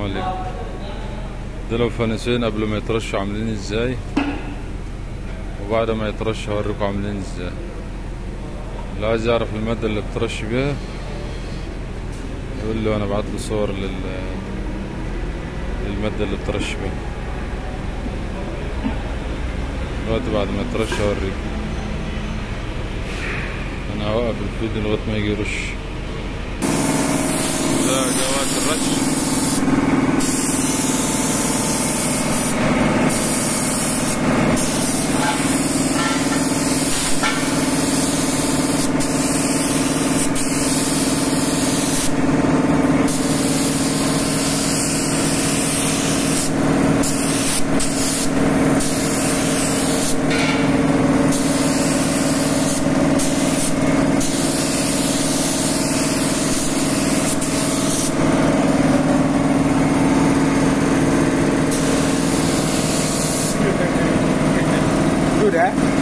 عليكم دول الفانوسين قبل ما يترشوا عاملين ازاي وبعد ما يترشوا هوريكم عاملين ازاي اللي عايز يعرف المادة اللي بترش بيها يقول لي وانا بعت له صور لل للمادة اللي بترش بيها دلوقتي بعد ما يترش هوريكم انا هوقف الفيديو لغاية ما يجي يرش ده جا وقت الرش Good, eh?